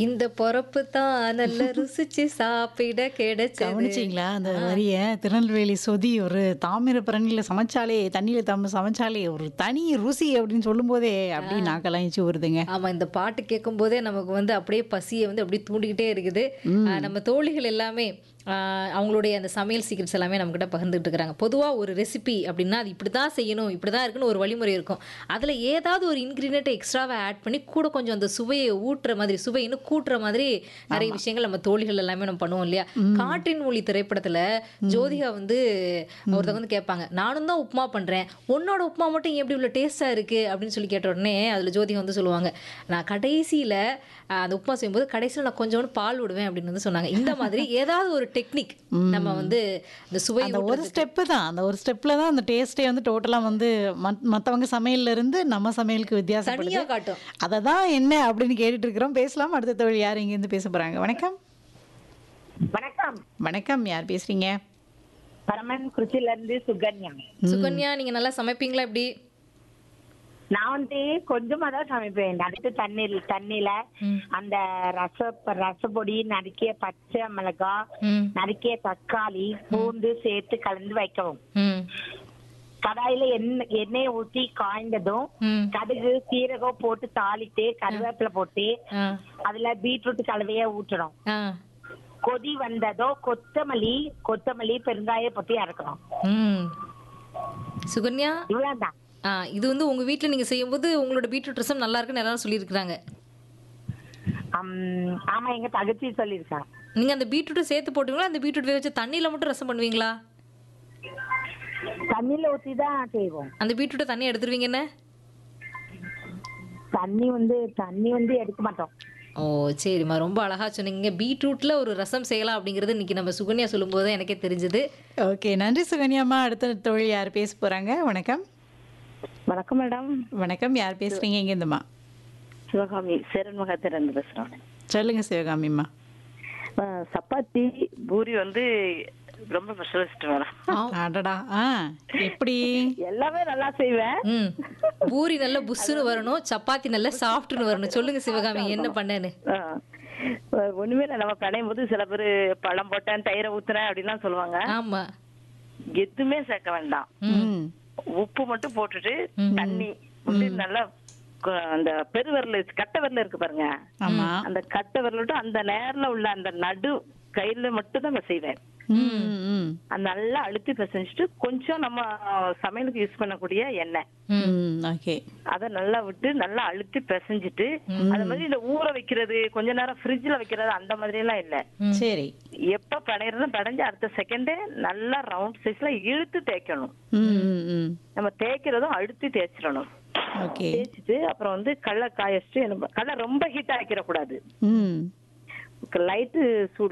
இந்த பொறப்பு தான் நல்ல ருசிச்சு சாப்பிட கிடைச்சது கவனிச்சிங்களா அந்த வரிய திருநெல்வேலி சொதி ஒரு தாமிரபரணியில் சமைச்சாலே தண்ணியில் தம் சமைச்சாலே ஒரு தனி ருசி அப்படின்னு சொல்லும்போதே அப்படி நாக்கெல்லாம் எச்சு வருதுங்க ஆமா இந்த பாட்டு கேட்கும் போதே நமக்கு வந்து அப்படியே பசியை வந்து அப்படியே தூண்டிக்கிட்டே இருக்குது ஆஹ் நம்ம தோழிகள் எல்லாமே ஆஹ் அவங்களுடைய அந்த சமையல் சீக்கிரட்ஸ் எல்லாமே நம்மக்கிட்ட பகிர்ந்துட்டு இருக்கிறாங்க பொதுவாக ஒரு ரெசிபி அப்படின்னா அது இப்படி தான் செய்யணும் இப்படி தான் இருக்குன்னு ஒரு வழிமுறை இருக்கும் அதில் ஏதாவது ஒரு இன்க்ரீடியண்ட்டை எக்ஸ்ட்ராவை ஆட் பண்ணி கூட கொஞ்சம் அந்த சுவையை ஊட்டுற மாதிரி சுவை இன்னும் கூட்டுற மாதிரி நிறைய விஷயங்கள் நம்ம தோழிகள் எல்லாமே நம்ம பண்ணுவோம் இல்லையா காற்றின் மொழி திரைப்படத்தில் ஜோதிகா வந்து ஒருத்தவங்க வந்து கேட்பாங்க நானும் தான் உப்புமா பண்ணுறேன் உன்னோட உப்புமா மட்டும் ஏன் எப்படி இவ்வளோ டேஸ்ட்டாக இருக்குது அப்படின்னு சொல்லி கேட்ட உடனே அதில் ஜோதிகா வந்து சொல்லுவாங்க நான் கடைசியில் அந்த உப்புமா செய்யும்போது கடைசியில் நான் கொஞ்சோண்டு பால் விடுவேன் அப்படின்னு வந்து சொன்னாங்க இந்த மாதிரி ஏதாவது ஒரு டெக்னிக் நம்ம வந்து இந்த சுவை அந்த ஒரு ஸ்டெப்பு தான் அந்த ஒரு ஸ்டெப்பில் தான் அந்த டேஸ்ட்டே வந்து டோட்டலாக வந்து மத் மற்றவங்க சமையல்ல இருந்து நம்ம சமையலுக்கு வித்தியாசப்படுது தனியாக காட்டும் அதை தான் என்ன அப்படின்னு கேட்டுட்டு இருக்கிறோம் பேசலாம் அடுத்த தொழில் யார் இங்கேருந்து பேச போகிறாங்க வணக்கம் வணக்கம் வணக்கம் யார் பேசுறீங்க பரமன் குறிச்சில இருந்து சுகன்யா சுகன்யா நீங்க நல்லா சமைப்பீங்களா இப்படி நான் வந்து கொஞ்சமா தான் சமைப்பேன் அடுத்து தண்ணீர் தண்ணியில அந்த ரச ரசப்பொடி நறுக்கிய பச்சை மிளகாய் ம் நறுக்கிய தக்காளி பூண்டு சேர்த்து கலந்து வைக்கவும் ம் கடாயில எண்ணெய் எண்ணெயை ஊத்தி காய்ந்ததும் ம் கடுகு சீரகம் போட்டு தாளித்து கருவேப்பிலை போட்டு ஆ அதுல பீட்ரூட் கலவைய ஊற்றணும் ஆ கொதி வந்ததோ கொத்தமல்லி கொத்தமல்லி பெருங்காயம் போட்டு இறக்கணும் ம் சுகன்யா இவ்வளவுதான் ஆ இது வந்து உங்க வீட்ல நீங்க செய்யும்போது உங்களோட பீட்ரூட் ரசம் நல்லா இருக்குன்னு எல்லாரும் சொல்லியிருக்கிறாங்க அம், ஆமா எங்க தகச்சி சொல்லியிருக்காங்க நீங்க அந்த பீட்ரூட்டை சேர்த்து போட்டுங்களா அந்த பீட்ரூட் வேக வச்சு தண்ணியில மட்டும் ரசம் பண்ணுவீங்களா தண்ணியில ஊத்தி தான் செய்வோம் அந்த பீட்ரூட்டை தண்ணி எடுத்துருவீங்க என்ன தண்ணி வந்து தண்ணி வந்து எடுக்க மாட்டோம் ஓ சரிம்மா ரொம்ப அழகா சொன்னீங்க பீட்ரூட்ல ஒரு ரசம் செய்யலாம் அப்படிங்கிறது இன்னைக்கு நம்ம சுகன்யா சொல்லும்போது தான் எனக்கே தெரிஞ்சது ஓகே நன்றி சுகன்யாம்மா அடுத்த தொழில் யார் பேச போகிறாங்க வணக்கம் வணக்கம் மேடம் வணக்கம் யார் பேசுகிறீங்க இங்கேருந்துமா சிவகாமி சேரன் மகாத்திரன் பேசுறேன் சொல்லுங்க சிவகாமிம்மா அஹ் சப்பாத்தி பூரி வந்து ரொம்ப ஸ்பெஷலிஸ்ட் மேடம் அடடா ஆ எப்படி எல்லாமே நல்லா செய்வேன் ம் பூரி நல்ல புஷ்ஷுன்னு வரணும் சப்பாத்தி நல்ல சாஃப்ட்னு வரணும் சொல்லுங்க சிவகாமி என்ன பண்ணேன்னு அஹ் அஹ் ஒண்ணுமே இல்லை நம்ம கடையும் போது சில பேர் பழம் போட்டேன் தயிரை ஊத்துறேன் அப்படின்லாம் சொல்லுவாங்க ஆமா எதுவுமே சேர்க்க வேண்டாம் ம் உப்பு மட்டும் போட்டுட்டு தண்ணி விட்டு நல்லா கு- அந்த பெருவரல் கட்டை விரல் இருக்கு பாருங்க ஆமாம் அந்த கட்டை விரல் விட்டு அந்த நேர்ல உள்ள அந்த நடு கையில மட்டும் தான் நான் செய்வேன் ம் ம் அது நல்லா அழுத்தி பிசைஞ்சிட்டு கொஞ்சம் நம்ம சமையலுக்கு யூஸ் பண்ணக்கூடிய எண்ணெய் ம் ஓகே அதை நல்லா விட்டு நல்லா அழுத்தி பிசைஞ்சிட்டு அது மாதிரி இந்த ஊற வைக்கிறது கொஞ்ச நேரம் ஃப்ரிட்ஜ்ல வைக்கிறது அந்த மாதிரி எல்லாம் இல்ல சரி எப்ப படையிறது படைஞ்சு அடுத்த செகண்டே நல்லா ரவுண்ட் சைஸ்ல இழுத்து தேய்க்கணும் ம் ம் ம் நம்ம தேய்க்கிறதும் அழுத்தி தேய்ச்சிடணும் ஓகே தேய்ச்சிட்டு அப்புறம் வந்து கடலை காய வச்சுட்டு என்ன ப- கடலை ரொம்ப ஹீட் ஆக்கிடக்கூடாது ம் லைட்டு சூடு